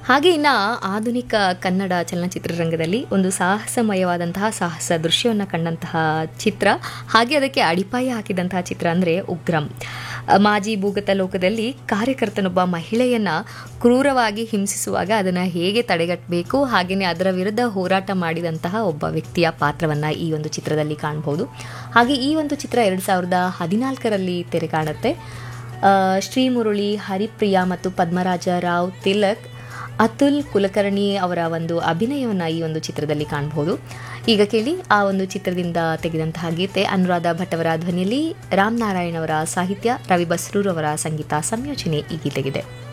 ಹಾಗೆ ಇನ್ನು ಆಧುನಿಕ ಕನ್ನಡ ಚಲನಚಿತ್ರರಂಗದಲ್ಲಿ ಒಂದು ಸಾಹಸಮಯವಾದಂತಹ ಸಾಹಸ ದೃಶ್ಯವನ್ನು ಕಂಡಂತಹ ಚಿತ್ರ ಹಾಗೆ ಅದಕ್ಕೆ ಅಡಿಪಾಯ ಹಾಕಿದಂತಹ ಚಿತ್ರ ಅಂದರೆ ಉಗ್ರಂ ಮಾಜಿ ಭೂಗತ ಲೋಕದಲ್ಲಿ ಕಾರ್ಯಕರ್ತನೊಬ್ಬ ಮಹಿಳೆಯನ್ನ ಕ್ರೂರವಾಗಿ ಹಿಂಸಿಸುವಾಗ ಅದನ್ನು ಹೇಗೆ ತಡೆಗಟ್ಟಬೇಕು ಹಾಗೆಯೇ ಅದರ ವಿರುದ್ಧ ಹೋರಾಟ ಮಾಡಿದಂತಹ ಒಬ್ಬ ವ್ಯಕ್ತಿಯ ಪಾತ್ರವನ್ನು ಈ ಒಂದು ಚಿತ್ರದಲ್ಲಿ ಕಾಣಬಹುದು ಹಾಗೆ ಈ ಒಂದು ಚಿತ್ರ ಎರಡು ಸಾವಿರದ ಹದಿನಾಲ್ಕರಲ್ಲಿ ತೆರೆ ಕಾಣುತ್ತೆ ಆ, ಶ್ರೀಮುರಳಿ ಹರಿಪ್ರಿಯಾ ಮತ್ತು ಪದ್ಮರಾಜ ರಾವ್ ತಿಲಕ್ ಅತುಲ್ ಕುಲಕರ್ಣಿ ಅವರ ಒಂದು ಅಭಿನಯವನ್ನು ಈ ಒಂದು ಚಿತ್ರದಲ್ಲಿ ಕಾಣಬಹುದು ಈಗ ಕೇಳಿ ಆ ಒಂದು ಚಿತ್ರದಿಂದ ತೆಗೆದಂತಹ ಗೀತೆ ಅನುರಾಧ ಭಟ್ ಅವರ ಧ್ವನಿಯಲ್ಲಿ ರಾಮ್ ನಾರಾಯಣ್ ಅವರ ಸಾಹಿತ್ಯ ರವಿ ಬಸ್ರೂರ್ ಅವರ ಸಂಗೀತ ಸಂಯೋಜನೆ ಈ ಗೀತೆಗಿದೆ